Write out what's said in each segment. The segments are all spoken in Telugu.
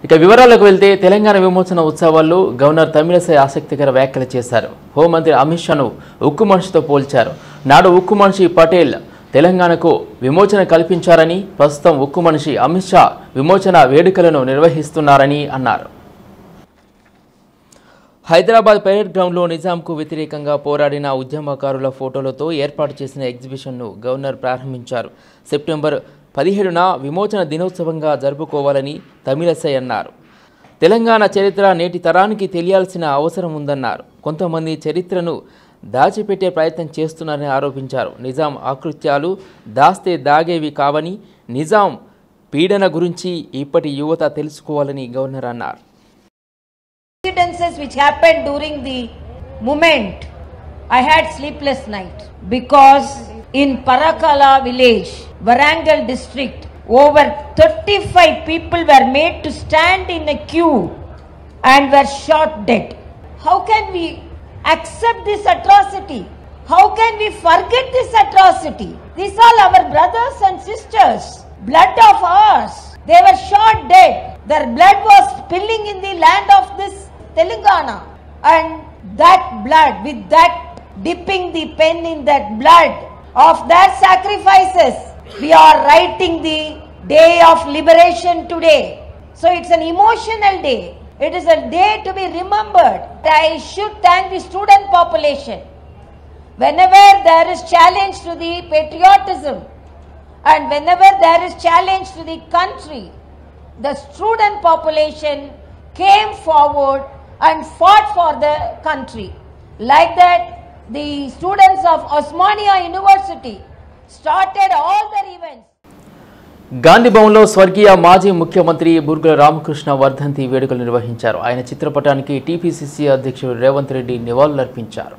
ఇక వివరాలకు వెళ్తే తెలంగాణ విమోచన ఉత్సవాల్లో గవర్నర్ తమిళసై ఆసక్తికర వ్యాఖ్యలు చేశారు హోంమంత్రి అమిత్ షాను ఉక్కు మనిషితో పోల్చారు నాడు ఉక్కు మనిషి పటేల్ తెలంగాణకు విమోచన కల్పించారని ప్రస్తుతం ఉక్కు మనిషి అమిత్ షా విమోచన వేడుకలను నిర్వహిస్తున్నారని అన్నారు హైదరాబాద్ పరేడ్ గ్రౌండ్లో నిజాంకు వ్యతిరేకంగా పోరాడిన ఉద్యమకారుల ఫోటోలతో ఏర్పాటు చేసిన ఎగ్జిబిషన్ను గవర్నర్ ప్రారంభించారు సెప్టెంబర్ పదిహేడున విమోచన దినోత్సవంగా జరుపుకోవాలని తమిళసై అన్నారు తెలంగాణ చరిత్ర నేటి తరానికి తెలియాల్సిన అవసరం ఉందన్నారు కొంతమంది చరిత్రను దాచిపెట్టే ప్రయత్నం చేస్తున్నారని ఆరోపించారు నిజాం ఆకృత్యాలు దాస్తే దాగేవి కావని నిజాం పీడన గురించి ఇప్పటి యువత తెలుసుకోవాలని గవర్నర్ అన్నారు incidences which happened during the movement, I had sleepless night because in Parakala village, Varangal district, over 35 people were made to stand in a queue and were shot dead. How can we accept this atrocity? How can we forget this atrocity? These are our brothers and sisters, blood of ours. They were shot dead. Their blood was spilling in the land of this Telangana. And that blood, with that dipping the pen in that blood of their sacrifices, we are writing the day of liberation today. So it's an emotional day. It is a day to be remembered. I should thank the student population. Whenever there is challenge to the patriotism and whenever there is challenge to the country, the student population came forward and fought for the country. Like that, the students of Osmania University started all their events. Gandhi భవన్లో స్వర్గీయ మాజీ ముఖ్యమంత్రి బుర్గుల రామకృష్ణ వర్ధంతి వేడుకలు నిర్వహించారు ఆయన చిత్రపటానికి టీపీసీసీ అధ్యక్షుడు రేవంత్ రెడ్డి నివాళులర్పించారు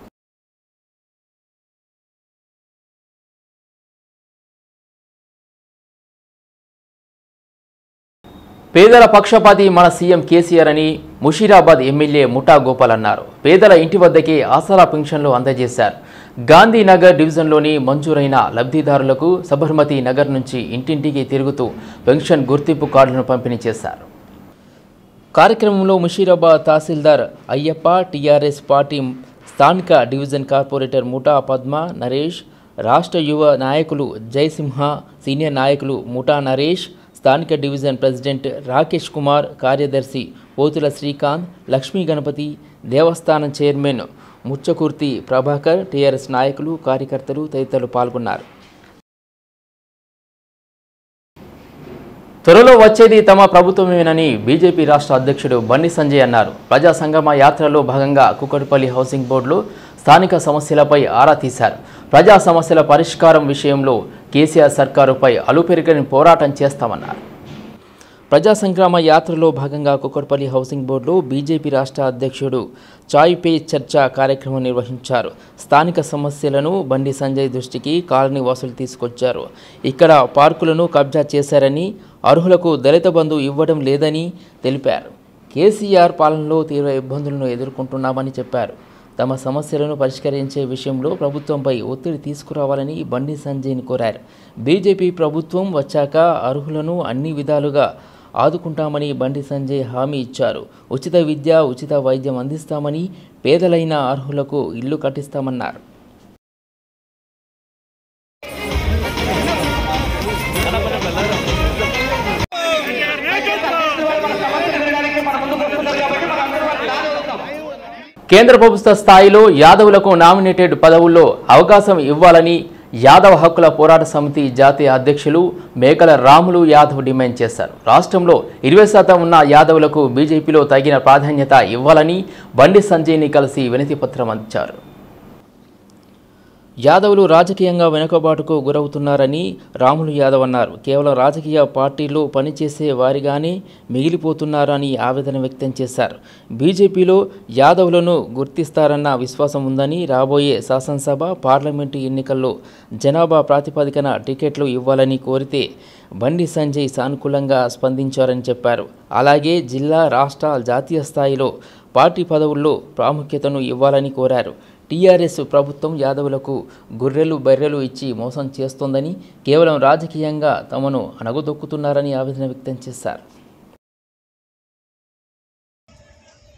పేదల పక్షపాతి మన సీఎం కేసీఆర్ అని ముషీరాబాద్ ఎమ్మెల్యే ముఠా గోపాల్ అన్నారు పేదల ఇంటి వద్దకే ఆసరా పెన్షన్లు అందజేశారు గాంధీనగర్ డివిజన్లోని మంజూరైన లబ్ధిదారులకు సబర్మతి నగర్ నుంచి ఇంటింటికి తిరుగుతూ పెన్షన్ గుర్తింపు కార్డులను పంపిణీ చేశారు కార్యక్రమంలో ముషీరాబాద్ తహసీల్దార్ అయ్యప్ప టీఆర్ఎస్ పార్టీ స్థానిక డివిజన్ కార్పొరేటర్ ముఠా పద్మ నరేష్ రాష్ట్ర యువ నాయకులు జయసింహ సీనియర్ నాయకులు ముఠా నరేష్ స్థానిక డివిజన్ ప్రెసిడెంట్ రాకేష్ కుమార్ కార్యదర్శి పోతుల శ్రీకాంత్ లక్ష్మీ గణపతి దేవస్థానం చైర్మన్ ముచ్చకుర్తి ప్రభాకర్ టీఆర్ఎస్ నాయకులు కార్యకర్తలు తదితరులు పాల్గొన్నారు త్వరలో వచ్చేది తమ ప్రభుత్వమేనని బీజేపీ రాష్ట్ర అధ్యక్షుడు బండి సంజయ్ అన్నారు ప్రజా సంగమ యాత్రలో భాగంగా కుకట్పల్లి హౌసింగ్ బోర్డులో స్థానిక సమస్యలపై ఆరా తీశారు ప్రజా సమస్యల పరిష్కారం విషయంలో కేసీఆర్ సర్కారుపై అలుపెరుగని పోరాటం చేస్తామన్నారు ప్రజా సంగ్రామ యాత్రలో భాగంగా కుక్కట్పల్లి హౌసింగ్ బోర్డులో బీజేపీ రాష్ట్ర అధ్యక్షుడు చాయ్ పే చర్చ కార్యక్రమం నిర్వహించారు స్థానిక సమస్యలను బండి సంజయ్ దృష్టికి కాలనీ వాసులు తీసుకొచ్చారు ఇక్కడ పార్కులను కబ్జా చేశారని అర్హులకు దళిత బంధు ఇవ్వడం లేదని తెలిపారు కేసీఆర్ పాలనలో తీవ్ర ఇబ్బందులను ఎదుర్కొంటున్నామని చెప్పారు తమ సమస్యలను పరిష్కరించే విషయంలో ప్రభుత్వంపై ఒత్తిడి తీసుకురావాలని బండి సంజయ్ని కోరారు బీజేపీ ప్రభుత్వం వచ్చాక అర్హులను అన్ని విధాలుగా ఆదుకుంటామని బండి సంజయ్ హామీ ఇచ్చారు ఉచిత విద్య ఉచిత వైద్యం అందిస్తామని పేదలైన అర్హులకు ఇల్లు కట్టిస్తామన్నారు కేంద్ర ప్రభుత్వ స్థాయిలో యాదవులకు నామినేటెడ్ పదవుల్లో అవకాశం ఇవ్వాలని యాదవ హక్కుల పోరాట సమితి జాతీయ అధ్యక్షులు మేకల రాములు యాదవ్ డిమాండ్ చేశారు రాష్ట్రంలో ఇరవై శాతం ఉన్న యాదవులకు బీజేపీలో తగిన ప్రాధాన్యత ఇవ్వాలని బండి సంజయ్ని కలిసి వినతి పత్రం అందించారు యాదవులు రాజకీయంగా వెనుకబాటుకు గురవుతున్నారని రాములు యాదవ్ అన్నారు కేవలం రాజకీయ పార్టీలో పనిచేసే వారిగానే మిగిలిపోతున్నారని ఆవేదన వ్యక్తం చేశారు బీజేపీలో యాదవులను గుర్తిస్తారన్న విశ్వాసం ఉందని రాబోయే శాసనసభ పార్లమెంటు ఎన్నికల్లో జనాభా ప్రాతిపదికన టికెట్లు ఇవ్వాలని కోరితే బండి సంజయ్ సానుకూలంగా స్పందించారని చెప్పారు అలాగే జిల్లా రాష్ట్ర జాతీయ స్థాయిలో పార్టీ పదవుల్లో ప్రాముఖ్యతను ఇవ్వాలని కోరారు టీఆర్ఎస్ ప్రభుత్వం యాదవులకు గొర్రెలు బర్రెలు ఇచ్చి మోసం చేస్తోందని కేవలం రాజకీయంగా తమను అణగదొక్కుతున్నారని ఆవేదన వ్యక్తం చేశారు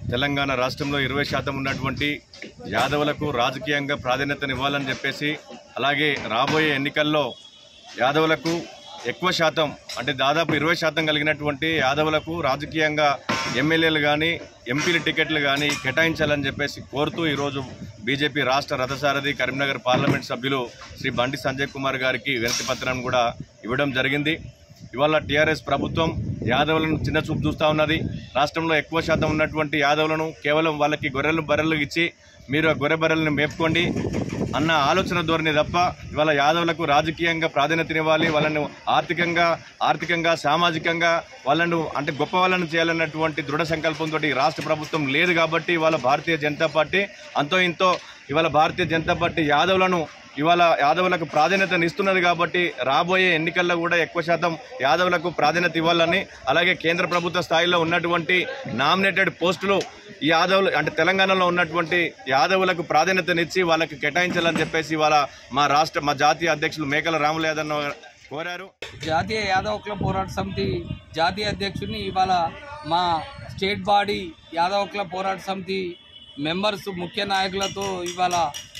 తెలంగాణ రాష్ట్రంలో ఇరవై శాతం ఉన్నటువంటి యాదవులకు రాజకీయంగా ప్రాధాన్యతనివ్వాలని చెప్పేసి అలాగే రాబోయే ఎన్నికల్లో యాదవులకు ఎక్కువ శాతం అంటే దాదాపు ఇరవై శాతం కలిగినటువంటి యాదవులకు రాజకీయంగా ఎమ్మెల్యేలు కానీ ఎంపీల టికెట్లు కానీ కేటాయించాలని చెప్పేసి కోరుతూ ఈరోజు బీజేపీ రాష్ట్ర రథసారథి కరీంనగర్ పార్లమెంట్ సభ్యులు శ్రీ బండి సంజయ్ కుమార్ గారికి వినతి పత్రాన్ని కూడా ఇవ్వడం జరిగింది ఇవాళ టీఆర్ఎస్ ప్రభుత్వం యాదవులను చిన్న చూపు చూస్తూ ఉన్నది రాష్ట్రంలో ఎక్కువ శాతం ఉన్నటువంటి యాదవులను కేవలం వాళ్ళకి గొర్రెలు బర్రెలు ఇచ్చి మీరు ఆ గొర్రె బర్రెలను మేపుకోండి అన్న ఆలోచన ధోరణి తప్ప ఇవాళ యాదవులకు రాజకీయంగా ప్రాధాన్యతనివ్వాలి వాళ్ళను ఆర్థికంగా ఆర్థికంగా సామాజికంగా వాళ్ళను అంటే గొప్ప వాళ్ళను చేయాలన్నటువంటి దృఢ సంకల్పంతో ఈ రాష్ట్ర ప్రభుత్వం లేదు కాబట్టి ఇవాళ భారతీయ జనతా పార్టీ అంతో ఇంతో ఇవాళ భారతీయ జనతా పార్టీ యాదవులను ఇవాళ యాదవులకు ప్రాధాన్యతను ఇస్తున్నది కాబట్టి రాబోయే ఎన్నికల్లో కూడా ఎక్కువ శాతం యాదవులకు ప్రాధాన్యత ఇవ్వాలని అలాగే కేంద్ర ప్రభుత్వ స్థాయిలో ఉన్నటువంటి నామినేటెడ్ పోస్టులు ఈ యాదవులు అంటే తెలంగాణలో ఉన్నటువంటి యాదవులకు ప్రాధాన్యతనిచ్చి వాళ్ళకి కేటాయించాలని చెప్పేసి ఇవాళ మా రాష్ట్ర మా జాతీయ అధ్యక్షులు మేకల రాములు యాదవ్ కోరారు జాతీయ యాదవ క్లబ్ పోరాట సమితి జాతీయ అధ్యక్షుడిని ఇవాళ మా స్టేట్ బాడీ యాదవ క్లబ్ పోరాట సమితి మెంబర్స్ ముఖ్య నాయకులతో ఇవాళ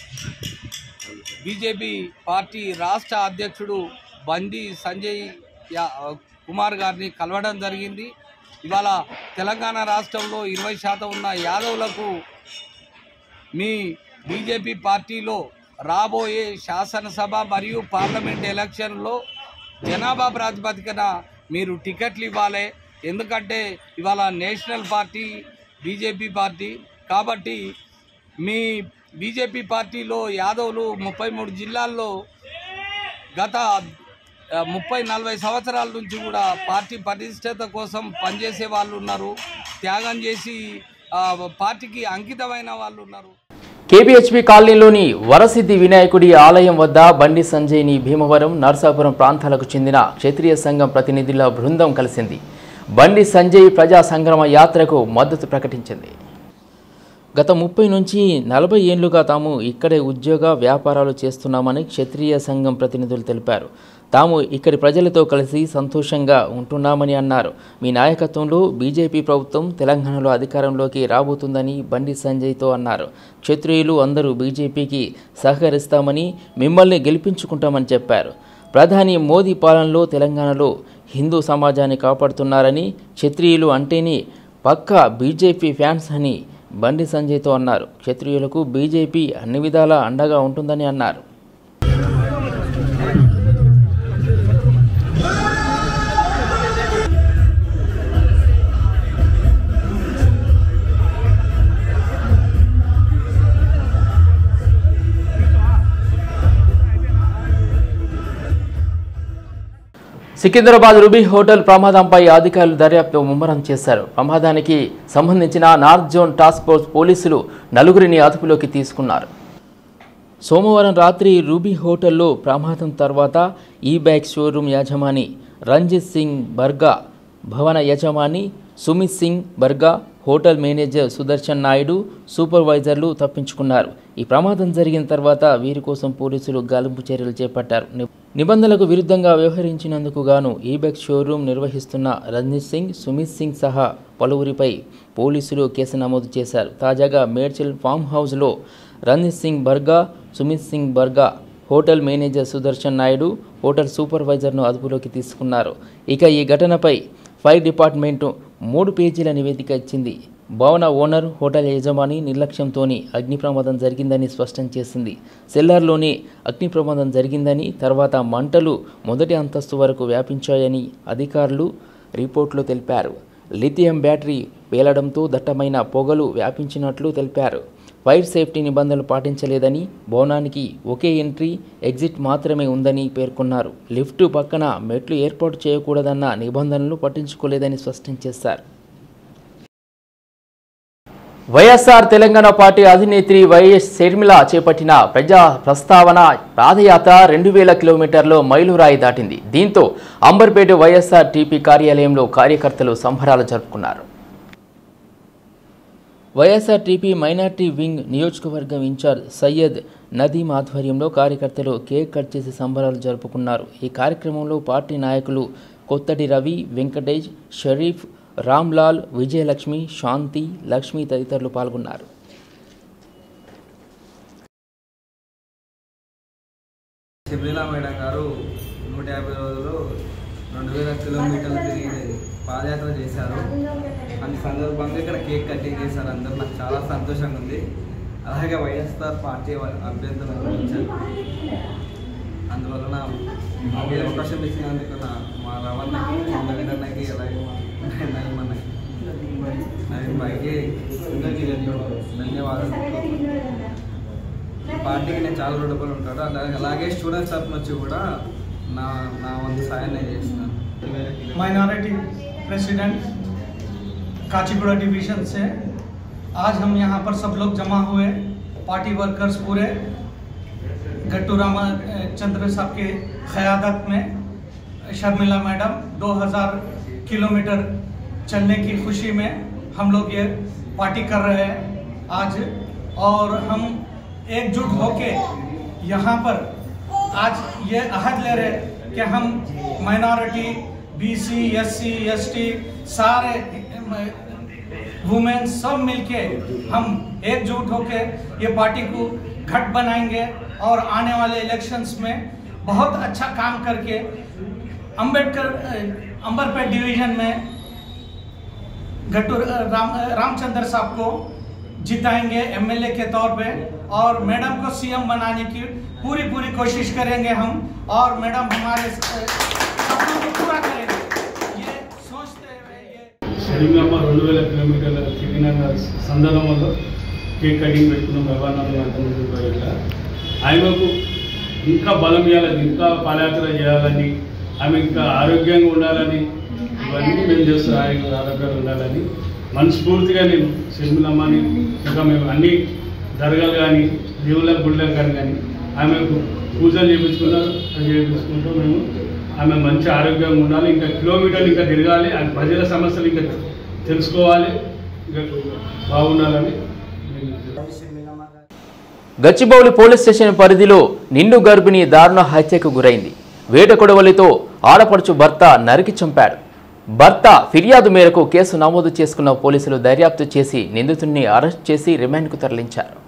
బీజేపీ పార్టీ రాష్ట్ర అధ్యక్షుడు బండి సంజయ్ యా- కుమార్ గారిని కలవడం జరిగింది ఇవాళ తెలంగాణ రాష్ట్రంలో ఇరవై శాతం ఉన్న యాదవులకు మీ బీజేపీ పార్టీలో రాబోయే శాసనసభ మరియు పార్లమెంట్ ఎలక్షన్లో జనాభా ప్రాతిపదికన మీరు టికెట్లు ఇవ్వాలి ఎందుకంటే ఇవాళ నేషనల్ పార్టీ బీజేపీ పార్టీ కాబట్టి మీ బీజేపీ పార్టీలో యాదవులు ముప్పై మూడు జిల్లాల్లో గత ఆ, ముప్పై నలభై సంవత్సరాల నుంచి కూడా పార్టీ పటిష్టత కోసం పనిచేసే వాళ్ళు ఉన్నారు త్యాగం చేసి ఆ, పార్టీకి అంకితమైన వాళ్ళు ఉన్నారు కేపీహెచ్పి కాలనీలోని వరసిద్ధి వినాయకుడి ఆలయం వద్ద బండి సంజయ్ని భీమవరం నర్సాపురం ప్రాంతాలకు చెందిన క్షత్రియ సంఘం ప్రతినిధుల బృందం కలిసింది బండి సంజయ్ ప్రజా సంగ్రామ యాత్రకు మద్దతు ప్రకటించింది గత ముప్పై నుంచి నలభై ఏళ్లుగా తాము ఇక్కడే ఉద్యోగ వ్యాపారాలు చేస్తున్నామని క్షత్రియ సంఘం ప్రతినిధులు తెలిపారు తాము ఇక్కడి ప్రజలతో కలిసి సంతోషంగా ఉంటున్నామని అన్నారు మీ నాయకత్వంలో బీజేపీ ప్రభుత్వం తెలంగాణలో అధికారంలోకి రాబోతుందని బండి సంజయ్తో అన్నారు క్షత్రియులు అందరూ బీజేపీకి సహకరిస్తామని మిమ్మల్ని గెలిపించుకుంటామని చెప్పారు ప్రధాని మోదీ పాలనలో తెలంగాణలో హిందూ సమాజాన్ని కాపాడుతున్నారని క్షత్రియులు అంటేనే పక్కా బీజేపీ ఫ్యాన్స్ అని బండి సంజయ్తో అన్నారు క్షత్రియులకు బీజేపీ అన్ని విధాలా అండగా ఉంటుందని అన్నారు సికింద్రాబాద్ రూబీ హోటల్ ప్రమాదంపై అధికారులు దర్యాప్తు ముమ్మరం చేశారు ప్రమాదానికి సంబంధించిన నార్త్ జోన్ టాస్క్ ఫోర్స్ పోలీసులు నలుగురిని అదుపులోకి తీసుకున్నారు సోమవారం రాత్రి రూబీ హోటల్లో ప్రమాదం తర్వాత ఈ బైక్ షోరూమ్ యజమాని రంజిత్ సింగ్ బర్గా భవన యజమాని సుమిత్ సింగ్ బర్గా హోటల్ మేనేజర్ సుదర్శన్ నాయుడు సూపర్వైజర్లు తప్పించుకున్నారు ఈ ప్రమాదం జరిగిన తర్వాత వీరి కోసం పోలీసులు గాలింపు చర్యలు చేపట్టారు ని- నిబంధనలకు విరుద్ధంగా వ్యవహరించినందుకు గాను ఈబెక్ షోరూం నిర్వహిస్తున్న రంజిత్ సింగ్ సుమిత్ సింగ్ సహా పలువురిపై పోలీసులు కేసు నమోదు చేశారు తాజాగా మేడ్చల్ ఫామ్ హౌస్లో Ranjit Singh Barga Sumit Singh Barga hotel manager Sudarshan Naidu hotel సూపర్వైజర్ను అదుపులోకి తీసుకున్నారు ఇక ఈ ఘటనపై ఫైర్ డిపార్ట్మెంటు మూడు పేజీల నివేదిక ఇచ్చింది భవన ఓనర్ హోటల్ యజమాని నిర్లక్ష్యంతోని అగ్ని ప్రమాదం జరిగిందని స్పష్టం చేసింది సెల్లార్లోనే అగ్ని ప్రమాదం జరిగిందని తర్వాత మంటలు మొదటి అంతస్తు వరకు వ్యాపించాయని అధికారులు రిపోర్ట్లో తెలిపారు లిథియం బ్యాటరీ పేలడంతో దట్టమైన పొగలు వ్యాపించినట్లు తెలిపారు ఫైర్ సేఫ్టీ నిబంధనలు పాటించలేదని భవనానికి ఒకే ఎంట్రీ ఎగ్జిట్ మాత్రమే ఉందని పేర్కొన్నారు లిఫ్ట్ పక్కన మెట్లు ఏర్పాటు చేయకూడదన్న నిబంధనలు పట్టించుకోలేదని స్పష్టం చేశారు వైఎస్ఆర్ తెలంగాణ పార్టీ అధినేత్రి వైఎస్ షర్మిల చేపట్టిన ప్రజా ప్రస్తావన పాదయాత్ర రెండు వేల కిలోమీటర్లు మైలురాయి దాటింది దీంతో అంబర్పేట వైఎస్ఆర్ టీపీ కార్యాలయంలో కార్యకర్తలు సంబరాలు జరుపుకున్నారు వైఎస్ఆర్టీపీ మైనార్టీ వింగ్ నియోజకవర్గం ఇన్ఛార్జ్ సయ్యద్ నదీం ఆధ్వర్యంలో కార్యకర్తలు కేక్ కట్ చేసి సంబరాలు జరుపుకున్నారు ఈ కార్యక్రమంలో పార్టీ నాయకులు కొత్తటి రవి వెంకటేష్ షరీఫ్ రామ్లాల్ విజయలక్ష్మి శాంతి లక్ష్మి తదితరులు పాల్గొన్నారు శబరిలా మేడం గారు నూట యాభై రోజులు రెండు వేల కిలోమీటర్లు తిరిగి పాదయాత్ర చేశారు అన్ని సందర్భంగా ఇక్కడ కేక్ కటింగ్ చేశారు అందరూ నాకు చాలా సంతోషంగా ఉంది అలాగే వైఎస్ఆర్ పార్టీ వాళ్ళ అభ్యర్థులను గురించారు అందువలన మాకు ఈ అవకాశం ఇచ్చినందుకు నా మా రవణకి మా నవీన్ అన్నకి అలాగే మా నవీన్ అన్నకి నవీన్ బాయ్కి ధన్యవాదాలు ఈ పార్టీకి నేను చాలా రుణపడి ఉంటాడు అలాగే అలాగే స్టూడెంట్స్ తరఫు నుంచి కూడా నా నా వంతు సాయం నేను చేస్తున్నాను माइनॉरिटी प्रेसिडेंट काचीगुड़ा डिवीजन से आज हम यहाँ पर सब लोग जमा हुए पार्टी वर्कर्स पूरे गट्टू रामा चंद्र साहब के क़यादत में शर्मिला मैडम 2000 किलोमीटर चलने की खुशी में हम लोग ये पार्टी कर रहे हैं आज और हम एकजुट होके यहाँ पर आज ये अहद ले रहे कि हम माइनॉरिटी बीसी एससी एसटी सारे वुमेन सब मिलके हम एकजुट होके ये पार्टी को घट बनाएंगे और आने वाले इलेक्शंस में बहुत अच्छा काम करके अंबेडकर अंबरपेट डिवीजन में गट्टू राम रामचंद्र साहब को जिताएंगे एमएलए के तौर पे और मैडम को सीएम बनाने की पूरी पूरी कोशिश करेंगे हम और मैडम हमारे सपनों को पूरा करेंगे ये सोचते हुए ये షరీంలమ్మ రెండు వేల కిలోమీటర్ల తిరిగిన సందర్భంలో కేక్ కటింగ్ పెట్టుకున్న భగవానందం అంతా ఆమెకు ఇంకా బలం ఇవ్వాలని ఇంకా పాదయాత్ర చేయాలని ఆమె ఇంకా ఆరోగ్యంగా ఉండాలని ఇవన్నీ మేము చేస్తాం ఆయన ఆరోగ్యంగా ఉండాలని మనస్ఫూర్తిగా నేను షర్మిలమ్మని ఇంకా మేము అన్ని దర్గాలు కానీ దేవుళ్ళ గుళ్ళకు కానీ కానీ ఆమెకు పూజలు చేయించుకున్నారు అది చేయించుకుంటూ మేము ఆమె మంచి ఆరోగ్యంగా ఉండాలి ఇంకా కిలోమీటర్లు ఇంకా తిరగాలి ఆ ప్రజల సమస్యలు ఇంకా తెలుసుకోవాలి ఇంకా బాగుండాలని నేను గచ్చిబౌలి పోలీస్ స్టేషన్ పరిధిలో నిండు గర్భిణి దారుణ హత్యకు గురైంది వేట కొడవలితో ఆడపడుచు భర్త నరికి చంపాడు భర్త ఫిర్యాదు మేరకు కేసు నమోదు చేసుకున్న పోలీసులు దర్యాప్తు చేసి నిందితుడిని అరెస్ట్ చేసి రిమాండ్కు తరలించారు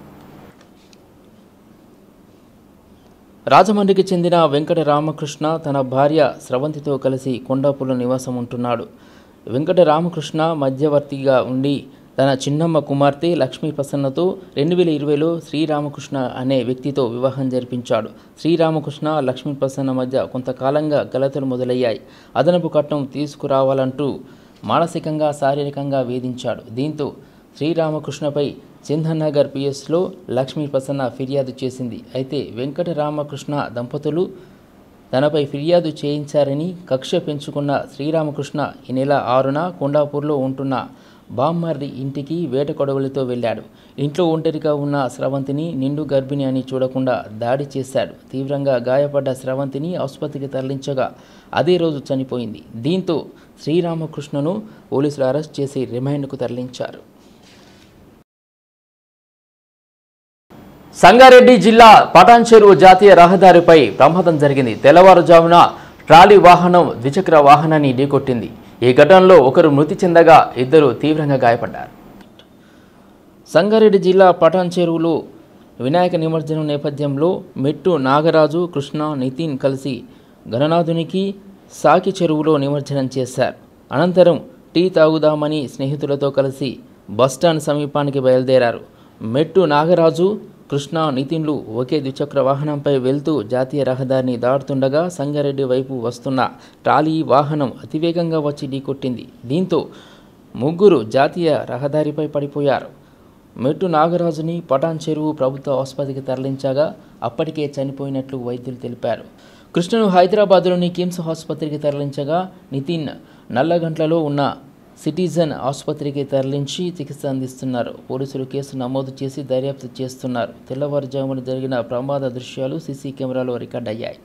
రాజమండ్రికి చెందిన వెంకట రామకృష్ణ తన భార్య స్రవంతితో కలిసి కొండాపురం నివాసం ఉంటున్నాడు వెంకట రామకృష్ణ మధ్యవర్తిగా ఉండి తన చిన్నమ్మ కుమార్తె లక్ష్మీ ప్రసన్నతో రెండు వేల ఇరవైలో శ్రీరామకృష్ణ అనే వ్యక్తితో వివాహం జరిపించాడు శ్రీరామకృష్ణ లక్ష్మీ ప్రసన్న మధ్య కొంతకాలంగా గలతలు మొదలయ్యాయి అదనపు కట్నం తీసుకురావాలంటూ మానసికంగా శారీరకంగా వేధించాడు దీంతో శ్రీరామకృష్ణపై చిందనగర్ పిఎస్లో లక్ష్మీ ప్రసన్న ఫిర్యాదు చేసింది అయితే వెంకట రామకృష్ణ దంపతులు తనపై ఫిర్యాదు చేయించారని కక్ష పెంచుకున్న శ్రీరామకృష్ణ ఈ నెల ఆరున కొండాపూర్లో ఉంటున్న బామ్మర్రి ఇంటికి వేట కొడవలితో వెళ్ళాడు ఇంట్లో ఒంటరిగా ఉన్న స్రవంతిని నిండు గర్భిణి అని చూడకుండా దాడి చేశాడు తీవ్రంగా గాయపడ్డ స్రవంతిని ఆసుపత్రికి తరలించగా అదే రోజు చనిపోయింది దీంతో శ్రీరామకృష్ణను పోలీసులు అరెస్ట్ చేసి రిమాండ్కు తరలించారు సంగారెడ్డి జిల్లా పటాన్ చెరువు జాతీయ రహదారిపై ప్రమాదం జరిగింది తెల్లవారుజామున ట్రాలీ వాహనం ద్విచక్ర వాహనాన్ని ఢీకొట్టింది ఈ ఘటనలో ఒకరు మృతి చెందగా ఇద్దరు తీవ్రంగా గాయపడ్డారు సంగారెడ్డి జిల్లా పటాన్ చెరువులో వినాయక నిమజ్జనం నేపథ్యంలో మెట్టు నాగరాజు కృష్ణ నితిన్ కలిసి గణనాథునికి సాకి చెరువులో నిమజ్జనం చేశారు అనంతరం టీ తాగుదామని స్నేహితులతో కలిసి బస్టాండ్ సమీపానికి బయలుదేరారు మెట్టు నాగరాజు కృష్ణ నితిన్లు ఒకే ద్విచక్ర వాహనంపై వెళ్తూ జాతీయ రహదారిని దాటుతుండగా సంగారెడ్డి వైపు వస్తున్న ట్రాలీ వాహనం అతివేగంగా వచ్చి ఢీకొట్టింది దీంతో ముగ్గురు జాతీయ రహదారిపై పడిపోయారు మెట్టు నాగరాజుని పటాన్ చెరువు ప్రభుత్వ ఆసుపత్రికి తరలించగా అప్పటికే చనిపోయినట్లు వైద్యులు తెలిపారు కృష్ణను హైదరాబాద్లోని కిమ్స్ ఆసుపత్రికి తరలించగా నితిన్ నల్లగంట్లలో ఉన్న సిటిజన్ ఆసుపత్రికి తరలించి చికిత్స అందిస్తున్నారు పోలీసులు కేసు నమోదు చేసి దర్యాప్తు చేస్తున్నారు తెల్లవారుజామున జరిగిన ప్రమాద దృశ్యాలు సీసీ కెమెరాలో రికార్డ్ అయ్యాయి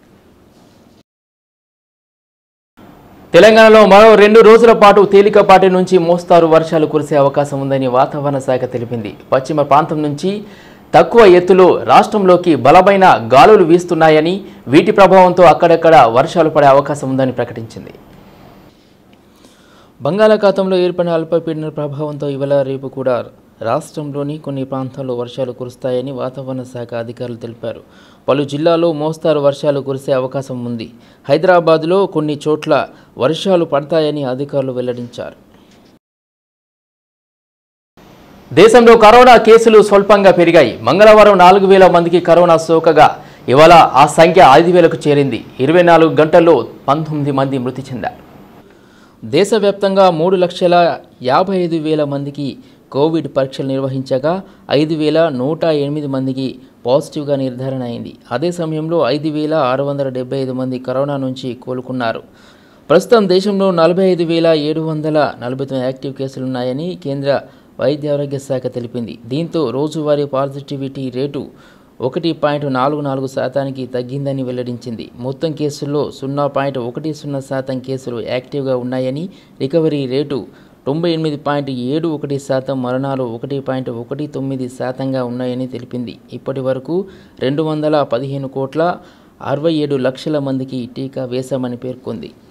తెలంగాణలో మరో రెండు రోజుల పాటు తేలికపాటి నుంచి మోస్తారు వర్షాలు కురిసే అవకాశం ఉందని వాతావరణ శాఖ తెలిపింది పశ్చిమ ప్రాంతం నుంచి తక్కువ ఎత్తులో రాష్ట్రంలోకి బలమైన గాలులు వీస్తున్నాయని వీటి ప్రభావంతో అక్కడక్కడ వర్షాలు పడే అవకాశం ఉందని ప్రకటించింది బంగాళాఖాతంలో ఏర్పడిన అల్పపీడన ప్రభావంతో ఇవాళ రేపు కూడా రాష్ట్రంలోని కొన్ని ప్రాంతాల్లో వర్షాలు కురుస్తాయని వాతావరణ శాఖ అధికారులు తెలిపారు పలు జిల్లాల్లో మోస్తారు వర్షాలు కురిసే అవకాశం ఉంది హైదరాబాద్లో కొన్ని చోట్ల వర్షాలు పడతాయని అధికారులు వెల్లడించారు దేశంలో కరోనా కేసులు స్వల్పంగా పెరిగాయి మంగళవారం నాలుగు వేల మందికి కరోనా సోకగా ఇవాళ ఆ సంఖ్య ఐదు వేలకు చేరింది ఇరవై నాలుగు గంటల్లో పంతొమ్మిది మంది మృతి చెందారు దేశవ్యాప్తంగా మూడు లక్షల యాభై ఐదు వేల మందికి కోవిడ్ పరీక్షలు నిర్వహించగా ఐదు వేల నూట ఎనిమిది మందికి పాజిటివ్గా నిర్ధారణ అయింది అదే సమయంలో ఐదు వేల ఆరు వందల డెబ్బై ఐదు మంది కరోనా నుంచి కోలుకున్నారు ప్రస్తుతం దేశంలో నలభై ఐదు వేల ఏడు వందల నలభై తొమ్మిది యాక్టివ్ కేసులున్నాయని కేంద్ర వైద్య ఆరోగ్య శాఖ తెలిపింది దీంతో రోజువారీ పాజిటివిటీ రేటు ఒకటి పాయింట్ నాలుగు నాలుగు శాతానికి తగ్గిందని వెల్లడించింది మొత్తం కేసుల్లో సున్నా పాయింట్ ఒకటి సున్నా శాతం కేసులు యాక్టివ్గా ఉన్నాయని రికవరీ రేటు తొంభై ఎనిమిది పాయింట్ ఏడు ఒకటి శాతం మరణాలు ఒకటి పాయింట్ ఒకటి తొమ్మిది శాతంగా ఉన్నాయని తెలిపింది ఇప్పటి వరకు రెండు వందల పదిహేను కోట్ల అరవై ఏడు లక్షల మందికి టీకా వేశామని పేర్కొంది